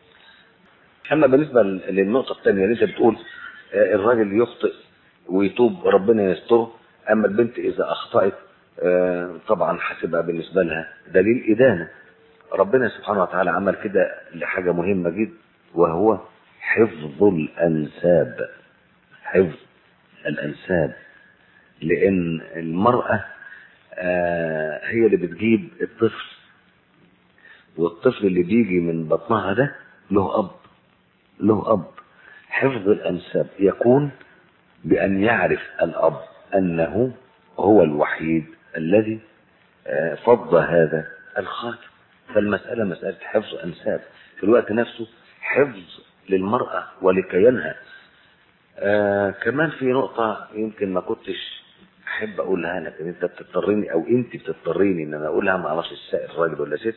أما بالنسبة للنقطة الثانية اللي أنت بتقول الراجل يخطئ ويتوب ربنا يستره أما البنت إذا أخطأت طبعا هتبقى بالنسبة لها دليل إدانة ربنا سبحانه وتعالى عمل كده لحاجة مهمة جدا وهو حفظ الأنساب حفظ الأنساب لأن المرأة هي اللي بتجيب الطفل والطفل اللي بيجي من بطنها ده له أب له أب حفظ الأنساب يكون بأن يعرف الأب أنه هو الوحيد الذي فض هذا الخاتم فالمسألة مسألة حفظ أنساب في الوقت نفسه حفظ للمرأة ولكيانها آه كمان في نقطة يمكن ما كنتش أحب أقولها لكن أنت بتضطريني أو أنت بتضطريني إن أنا أقولها ما أعرفش السائل راجل ولا ست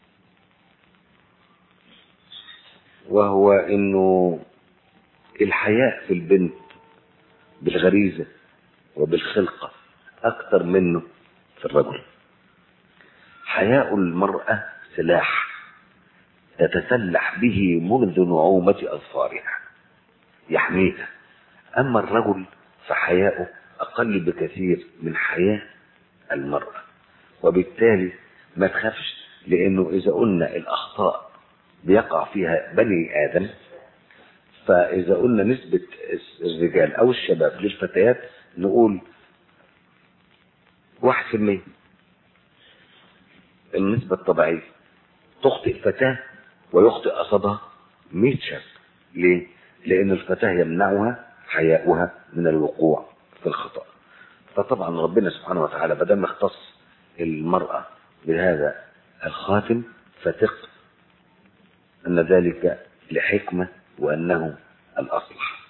وهو إنه الحياء في البنت بالغريزة وبالخلقة أكثر منه في الرجل حياء المرأة سلاح تتسلح به منذ نعومة أظفارها يحميها أما الرجل فحياؤه أقل بكثير من حياة المرأة وبالتالي ما تخافش لأنه إذا قلنا الأخطاء بيقع فيها بني آدم فإذا قلنا نسبة الرجال أو الشباب للفتيات نقول واحد في المية النسبة الطبيعية تخطئ فتاة ويخطئ أصابها 100 شاب ليه؟ لأن الفتاة يمنعها حياؤها من الوقوع في الخطأ فطبعا ربنا سبحانه وتعالى بدل ما اختص المرأة بهذا الخاتم فتق أن ذلك لحكمة وأنه الأصلح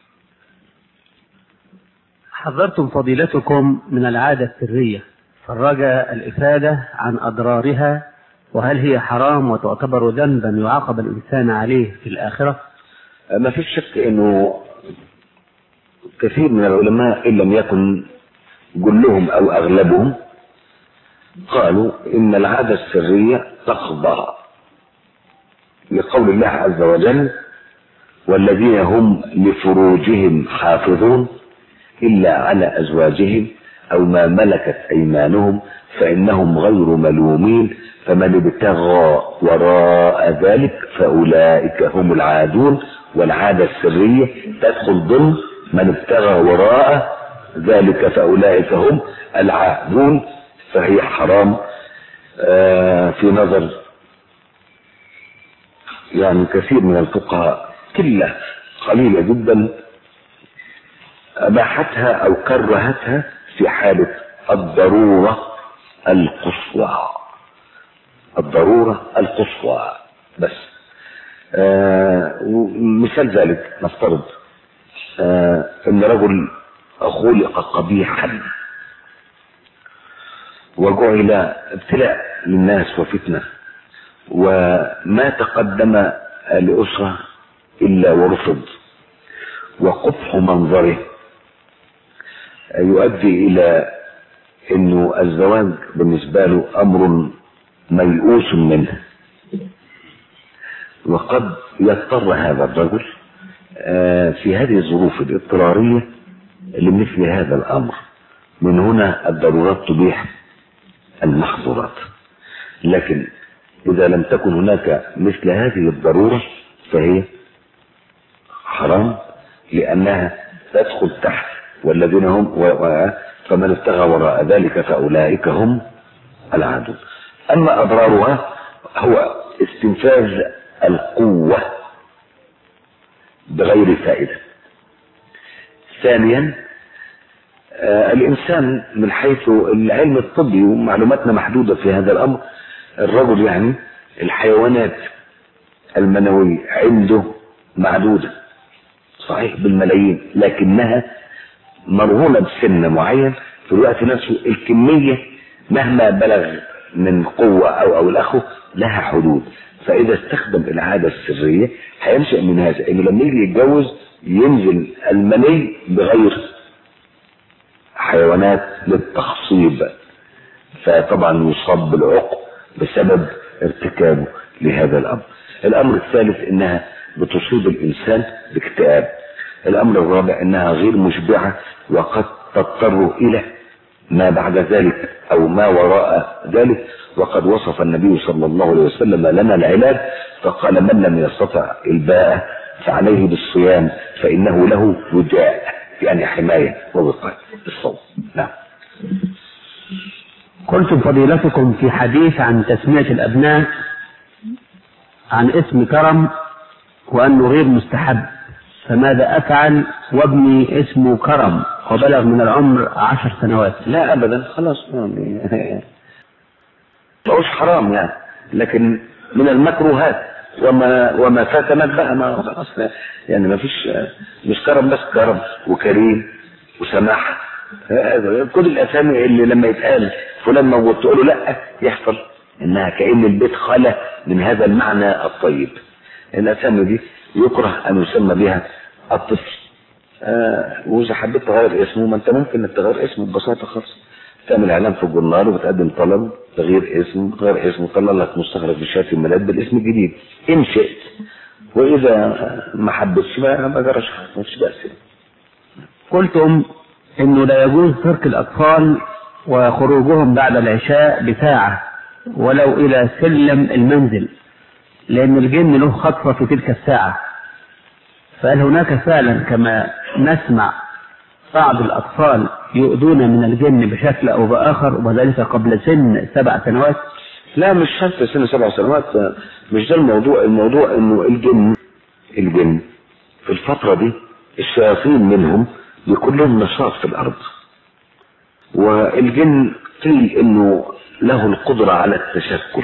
حذرتم فضيلتكم من العادة السرية فالرجاء الإفادة عن أضرارها وهل هي حرام وتعتبر ذنبا يعاقب الإنسان عليه في الآخرة؟ ما فيش شك أنه كثير من العلماء إن لم يكن كلهم أو أغلبهم قالوا إن العادة السرية تخضع لقول الله عز وجل والذين هم لفروجهم حافظون إلا على أزواجهم أو ما ملكت أيمانهم فإنهم غير ملومين فمن ابتغى وراء ذلك فأولئك هم العادون والعادة السرية تدخل ضمن من ابتغى وراء ذلك فأولئك هم العادون فهي حرام آه في نظر يعني كثير من الفقهاء قلة قليلة جدا أباحتها أو كرهتها في حالة الضرورة القصوى الضرورة القصوى بس آه مثال ذلك نفترض آه ان رجل خلق قبيحا وجعل ابتلاء للناس وفتنة وما تقدم لأسرة إلا ورفض وقبح منظره يؤدي إلى أنه الزواج بالنسبة له أمر ميؤوس منه وقد يضطر هذا الرجل في هذه الظروف الاضطرارية لمثل هذا الأمر من هنا الضرورات تبيح المحظورات لكن إذا لم تكن هناك مثل هذه الضرورة فهي حرام لأنها تدخل تحت والذين هم و... و... فمن ابتغى وراء ذلك فأولئك هم العادون أما أضرارها هو استنفاذ القوة بغير فائدة ثانيا آه الإنسان من حيث العلم الطبي ومعلوماتنا محدودة في هذا الأمر الرجل يعني الحيوانات المنوية عنده معدودة صحيح بالملايين لكنها مرهونة بسن معين في الوقت نفسه الكمية مهما بلغ من قوة أو أو الأخو لها حدود فإذا استخدم العادة السرية هينشأ من هذا إنه لما يجي يتجوز ينزل المني بغير حيوانات للتخصيب فطبعا يصاب بالعقم بسبب ارتكابه لهذا الأمر الأمر الثالث إنها بتصيب الإنسان باكتئاب الأمر الرابع إنها غير مشبعة وقد تضطر إلى ما بعد ذلك أو ما وراء ذلك وقد وصف النبي صلى الله عليه وسلم لنا العلاج فقال من لم يستطع الباء فعليه بالصيام فإنه له وجاء يعني حماية ووقاية الصوم نعم قلتم فضيلتكم في حديث عن تسمية الأبناء عن اسم كرم وأنه غير مستحب فماذا أفعل وابني اسمه كرم وبلغ من العمر عشر سنوات لا أبدا خلاص يعني مش حرام يعني لكن من المكروهات وما وما فاتنت بقى ما خلاص يعني ما فيش مش كرم بس كرم وكريم وسماح كل الاسامي اللي لما يتقال فلان موجود تقول له لا يحصل انها كان البيت خلى من هذا المعنى الطيب الاسامي دي يكره ان يسمى بها الطفل آه واذا حبيت تغير اسمه ما انت ممكن انك تغير اسمه ببساطه خالص تعمل اعلان في الجورنال وبتقدم طلب تغيير اسم تغير اسم طلع لك مستخرج بشهاده الميلاد بالاسم الجديد ان شئت واذا ما حبيتش ما ما جراش حاجه مش بأس قلتم انه لا يجوز ترك الاطفال وخروجهم بعد العشاء بساعة ولو الى سلم المنزل لان الجن له خطفة في تلك الساعة فهل هناك فعلا كما نسمع بعض الأطفال يؤذون من الجن بشكل أو بآخر وذلك قبل سن سبع سنوات لا مش شرط سن سبع سنوات مش ده الموضوع الموضوع انه الجن الجن في الفترة دي الشياطين منهم بيكون لهم نشاط في الأرض والجن قيل إنه له القدرة على التشكل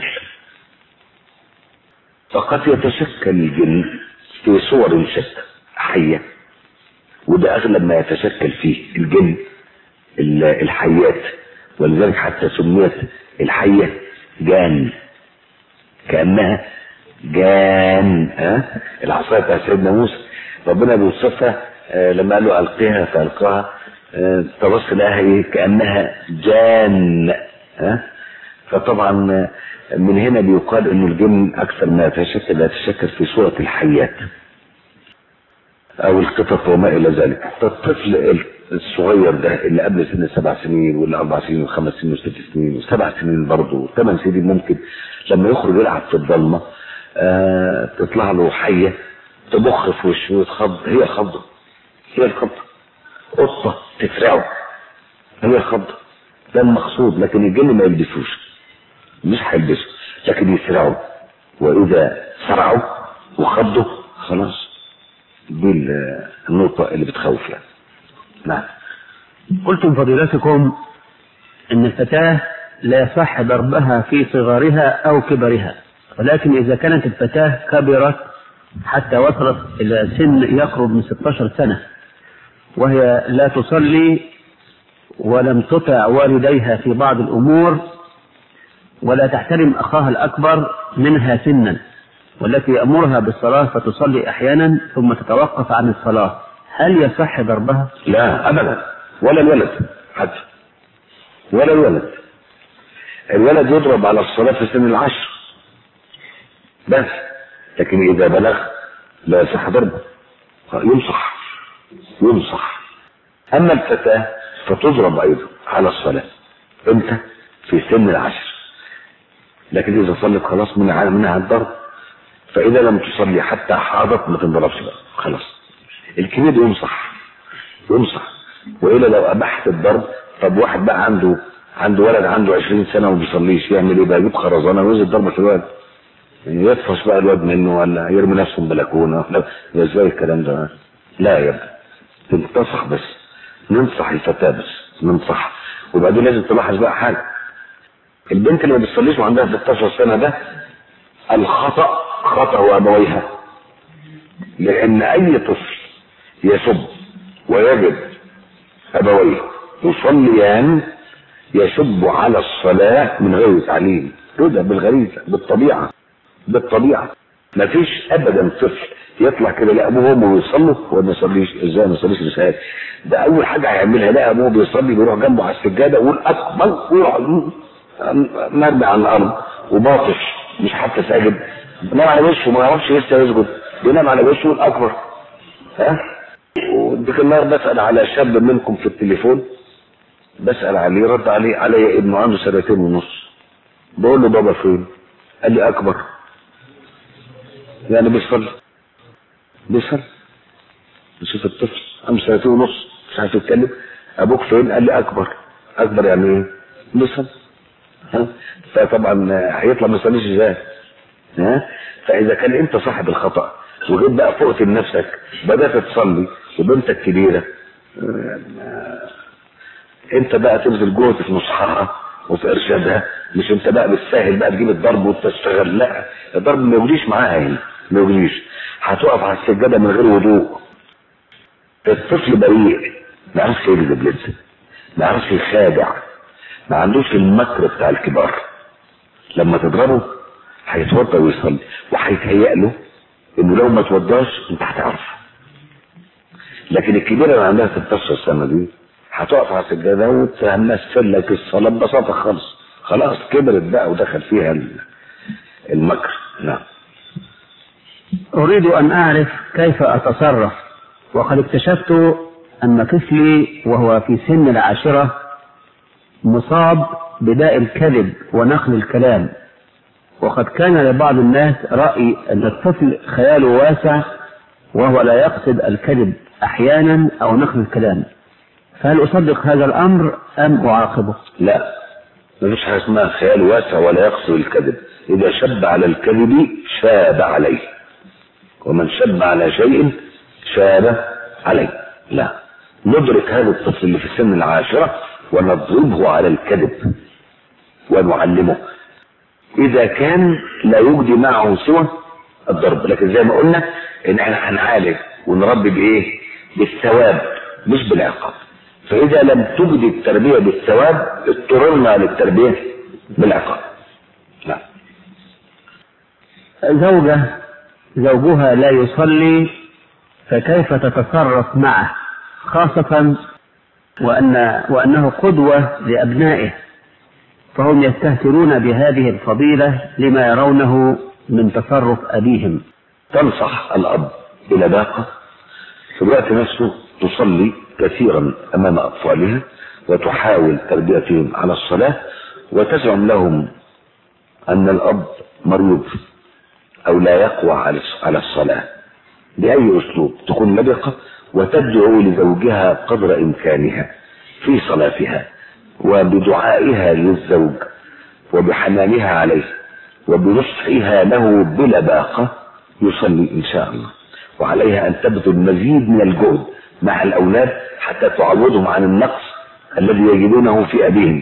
فقد يتشكل الجن في صور شتى حية وده أغلب ما يتشكل فيه الجن ال- الحيات ولذلك حتى سميت الحية جان كأنها جان ها العصاية بتاع سيدنا موسى ربنا بيوصفها آه، لما قال له ألقيها فألقاها آه، تبص لها ايه كأنها جان ها فطبعا آه، من هنا بيقال ان الجن اكثر ما يتشكل يتشكل في صورة الحيات او القطط وما الى ذلك فالطفل الصغير ده اللي قبل سن سبع سنين ولا اربع سنين وخمس سنين وست سنين وسبع سنين برضه وثمان سنين ممكن لما يخرج يلعب في الضلمه آه تطلع له حيه تبخ في وشه وتخض هي خضه هي الخضه قطه تفرعه هي الخضه ده المقصود لكن الجن ما يلبسوش مش هيلبسه لكن يسرعوا واذا سرعوا وخضوا خلاص دي ال- النقطة اللي بتخوف يعني نعم قلتم فضيلتكم ان الفتاة لا يصح ضربها في صغرها او كبرها ولكن اذا كانت الفتاة كبرت حتى وصلت الى سن يقرب من 16 سنة وهي لا تصلي ولم تطع والديها في بعض الامور ولا تحترم اخاها الاكبر منها سنا والتي يامرها بالصلاه فتصلي احيانا ثم تتوقف عن الصلاه هل يصح ضربها؟ لا ابدا ولا الولد حتى ولا الولد الولد يضرب على الصلاة في سن العشر بس لكن اذا بلغ لا يصح ضربه ينصح ينصح اما الفتاة فتضرب ايضا على الصلاة امتى في سن العشر لكن اذا صلت خلاص من منها الضرب فاذا لم تصلي حتى حاضت ما تنضربش بقى خلاص الكبير ينصح ينصح والا لو ابحت الضرب طب واحد بقى عنده عنده ولد عنده 20 سنه وما بيصليش يعمل ايه بقى يجيب خرزانه وينزل ضربه في الواد يعني يطفش بقى الواد منه ولا يرمي نفسه من بلكونه لا يا ازاي الكلام ده لا يا ابني تنتصح بس ننصح الفتاه بس ننصح وبعدين لازم تلاحظ بقى حاجه البنت اللي ما بتصليش وعندها 16 سنه ده الخطا خطا ابويها لان اي طفل يسب ويجد ابويه يصليان يسب على الصلاه من غير تعليم كده بالغريزه بالطبيعه بالطبيعه ما فيش ابدا طفل يطلع كده لا ابوه وامه بيصلوا هو ما يصليش ازاي ما يصليش ازاي ده اول حاجه هيعملها لا ابوه بيصلي بيروح جنبه على السجاده ويقول اكبر ويروح مرمي على الارض وباطش مش حتى ساجد بينام على وشه ما يعرفش لسه يسجد بينام على وشه يقول اكبر ها وديك النهار بسال على شاب منكم في التليفون بسال عليه رد عليه علي ابنه عنده سنتين ونص بقول له بابا فين قال لي اكبر يعني بيصلي بيصلي بشوف الطفل عنده سنتين ونص مش عارف يتكلم ابوك فين قال لي اكبر اكبر يعني ايه بيصلي ها فطبعا هيطلع ما يصليش ازاي ها فاذا كان انت صاحب الخطا وجيت بقى فقت لنفسك بدات تصلي وبنتك كبيره آه، انت بقى تبذل جهد في نصحها وفي ارشادها مش انت بقى بالساهل بقى تجيب الضرب وتشتغل لا الضرب ما يجريش معاها هنا ما يجريش هتقف على السجاده من غير وضوء الطفل بريء ما يعرفش يكذب لسه ما يعرفش يخادع ما عندوش المكر بتاع الكبار لما تضربه هيتوضى ويصلي وهيتهيأ له انه لو ما توضاش انت هتعرف لكن الكبيره اللي عندها 16 سنه دي هتقف على السجاده وتمثل لك الصلاه ببساطه خالص خلاص كبرت بقى ودخل فيها ال- المكر نعم أريد أن أعرف كيف أتصرف وقد اكتشفت أن طفلي وهو في سن العاشرة مصاب بداء الكذب ونقل الكلام وقد كان لبعض الناس رأي أن الطفل خياله واسع وهو لا يقصد الكذب أحيانا أو نقل الكلام فهل أصدق هذا الأمر أم أعاقبه؟ لا مفيش حاجه اسمها خيال واسع ولا يقصد الكذب اذا شب على الكذب شاب عليه ومن شب على شيء شاب عليه لا ندرك هذا الطفل اللي في سن العاشرة ونضربه على الكذب ونعلمه إذا كان لا يجدي معه سوى الضرب لكن زي ما قلنا إن احنا هنعالج ونربي بإيه؟ بالثواب مش بالعقاب فإذا لم تجدي التربية بالثواب اضطررنا للتربية بالعقاب نعم زوجة زوجها لا يصلي فكيف تتصرف معه خاصة وأن وأنه قدوة لأبنائه فهم يستهترون بهذه الفضيلة لما يرونه من تصرف أبيهم تنصح الأب إلى باقة في الوقت نفسه تصلي كثيرا أمام أطفالها وتحاول تربيتهم على الصلاة وتزعم لهم أن الأب مريض أو لا يقوى على الصلاة بأي أسلوب تكون لبقة وتدعو لزوجها قدر إمكانها في صلاتها وبدعائها للزوج وبحنانها عليه وبنصحها له بلباقة يصلي إن شاء الله وعليها أن تبذل مزيد من الجهد مع الأولاد حتى تعوضهم عن النقص الذي يجدونه في أبيهم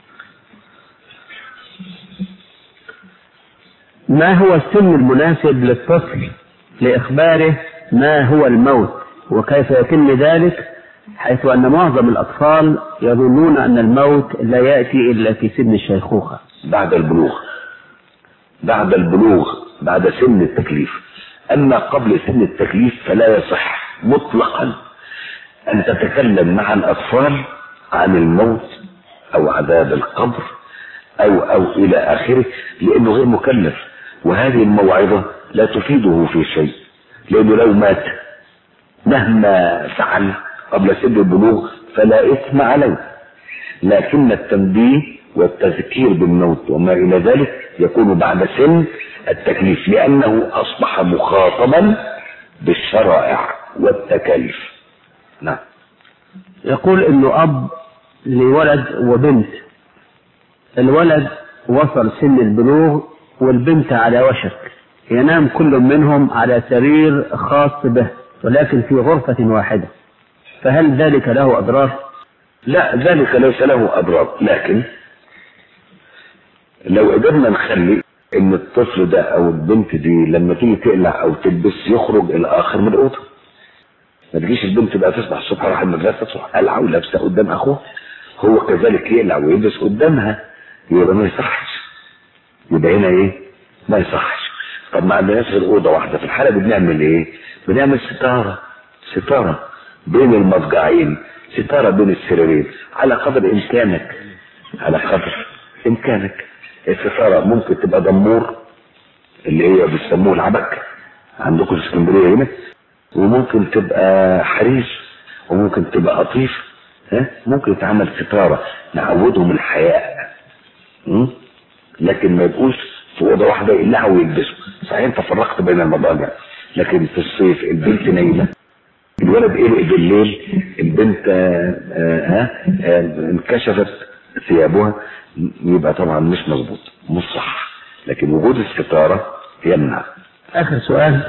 ما هو السن المناسب للطفل لإخباره ما هو الموت وكيف يتم ذلك حيث أن معظم الأطفال يظنون أن الموت لا يأتي إلا في سن الشيخوخة بعد البلوغ بعد البلوغ بعد سن التكليف أما قبل سن التكليف فلا يصح مطلقا أن تتكلم مع الأطفال عن الموت أو عذاب القبر أو أو إلى آخره لأنه غير مكلف وهذه الموعظة لا تفيده في شيء لأنه لو مات مهما فعل قبل سن البلوغ فلا إثم عليه لكن التنبيه والتذكير بالموت وما إلى ذلك يكون بعد سن التكليف لأنه أصبح مخاطبا بالشرائع والتكاليف نعم يقول انه اب لولد وبنت الولد وصل سن البلوغ والبنت على وشك ينام كل منهم على سرير خاص به ولكن في غرفة واحدة فهل ذلك له أضرار؟ لا ذلك ليس له أضرار لكن لو قدرنا نخلي ان الطفل ده او البنت دي لما تيجي تقلع او تلبس يخرج الى اخر من الاوضه ما تجيش البنت بقى تصبح الصبح راح المدرسه تصبح قلعه ولابسه قدام اخوه هو كذلك يقلع ويلبس قدامها يبقى ما يصحش يبقى هنا ايه؟ ما يصحش طب ما عندناش غير اوضه واحده في الحاله دي بنعمل ايه؟ بنعمل ستاره ستاره بين المضجعين ستاره بين السريرين على قدر امكانك على قدر امكانك الستاره ممكن تبقى دمور اللي هي بيسموه العبك عندكم في اسكندريه هنا وممكن تبقى حريش وممكن تبقى قطيف ها ممكن يتعمل ستاره نعودهم الحياء م? لكن ما يبقوش في اوضه واحده يقلعوا ويلبسوا صحيح انت فرقت بين المضاجع لكن في الصيف البنت نايمه الولد قلق بالليل البنت آه آه آه انكشفت ثيابها يبقى طبعا مش مظبوط مش صح لكن وجود الستاره يمنع آخر سؤال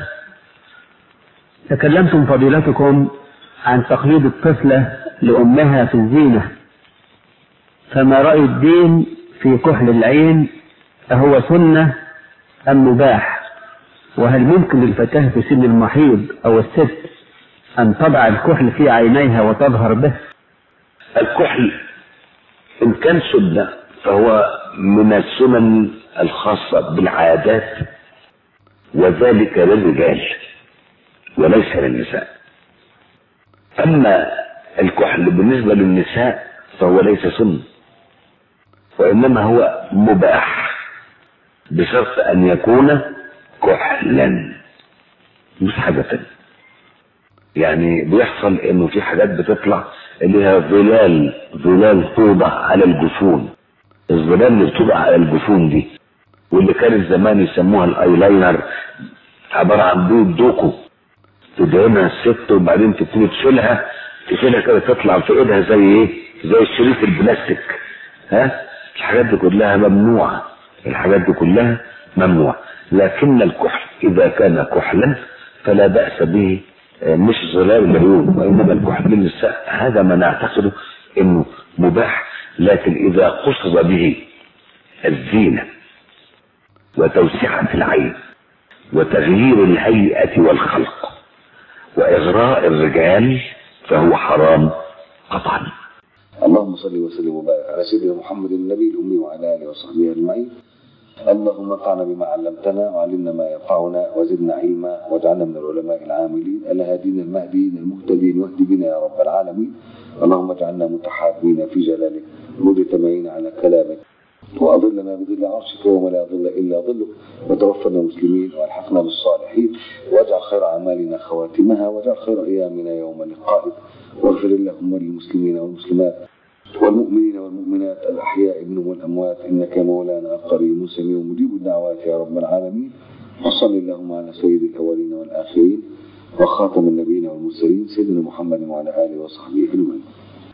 تكلمتم فضيلتكم عن تقليد الطفلة لأمها في الزينة فما رأي الدين في كحل العين أهو سنة أم مباح وهل ممكن للفتاة في سن المحيض أو الست أن تضع الكحل في عينيها وتظهر به الكحل إن كان سنة فهو من السنن الخاصة بالعادات وذلك للرجال وليس للنساء أما الكحل بالنسبة للنساء فهو ليس سنة وإنما هو مباح بشرط أن يكون كحلا مش حاجة تانية يعني بيحصل انه في حاجات بتطلع اللي هي ظلال ظلال توضع على الجفون الظلال اللي بتوضع على الجفون دي واللي كان زمان يسموها الايلاينر عبارة عن بيض دوكو تدهنها الست وبعدين تبتدي تشيلها تشيلها كده تطلع في ايدها زي ايه زي شريط البلاستيك ها الحاجات دي كلها ممنوعة الحاجات دي كلها ممنوعة لكن الكحل اذا كان كحلا فلا بأس به آه، مش ظلال العيون وإنما الكحل للنساء هذا ما نعتقده إنه مباح لكن إذا قصد به الزينة وتوسعة العين وتغيير الهيئة والخلق وإغراء الرجال فهو حرام قطعا اللهم صل وسلم وبارك على سيدنا محمد النبي الأمي وعلى آله وصحبه أجمعين اللهم انفعنا بما علمتنا وعلمنا ما ينفعنا وزدنا علما واجعلنا من العلماء العاملين الهادين المهديين المهتدين واهد بنا يا رب العالمين اللهم اجعلنا متحابين في جلالك مجتمعين على كلامك وأظلنا بظل عرشك يوم لا ظل إلا ظلك وتوفنا مسلمين والحقنا بالصالحين واجعل خير أعمالنا خواتمها واجعل خير أيامنا يوم لقائك واغفر اللهم للمسلمين والمسلمات والمؤمنين والمؤمنات الأحياء منهم والأموات إنك مولانا قريب سميع مجيب الدعوات يا رب العالمين وصل اللهم على سيد الأولين والآخرين وخاتم النبيين والمرسلين سيدنا محمد وعلى آله وصحبه أجمعين